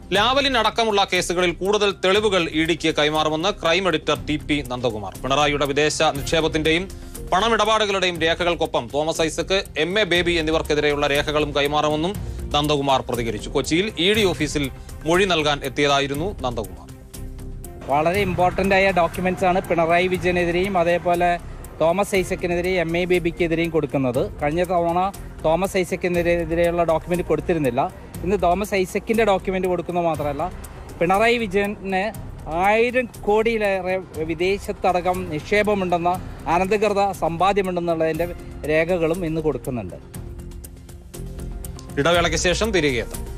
Lavalin അടക്കമുള്ള കേസുകളിൽ കൂടുതൽ തെളിവുകൾ ഇ ഡിക്ക് കൈമാറുമെന്ന് crime editor T P Nandakumar പിണറായിയുടെ വിദേശ നിക്ഷേപത്തിന്റെയും പണമിടപാടുകളുടെയും രേഖകൾക്കൊപ്പം തോമസ് ഐസക്ക് എം എ ബേബി എന്നിവർക്കെതിരെയുള്ള രേഖകളും കൈമാറുമെന്നും നന്ദകുമാർ പ്രതികരിച്ചു കൊച്ചിയിൽ ഇ ഡി ഓഫീസിൽ മൊഴി നൽകാൻ എത്തിയതായിരുന്നു നന്ദകുമാർ വളരെ ഇമ്പോർട്ടൻ്റ് ആയ ഡോക്യുമെന്റ്സ് ആണ് പിണറായി വിജയനെതിരെയും അതേപോലെ തോമസ് ഐസക്കിനെതിരെയും എം എ ബേബിക്കെതിരെയും കൊടുക്കുന്നത് കഴിഞ്ഞ തവണ തോമസ് ഐസക്കിനെതിരെയുള്ള ഡോക്യുമെന്റ് കൊടുത്തിരുന്നില്ല ഇന്ന് തോമസ് ഐസക്കിന്റെ ഡോക്യുമെന്റ് കൊടുക്കുന്നത് മാത്രമല്ല പിണറായി വിജയന് ആയിരം കോടിയിലേറെ വിദേശത്തടക്കം നിക്ഷേപമുണ്ടെന്ന അനധികൃത സമ്പാദ്യമുണ്ടെന്നുള്ളതിന്റെ രേഖകളും ഇന്ന് കൊടുക്കുന്നുണ്ട് ഇടവേളയ്ക്ക് ശേഷം തിരികെ എത്താം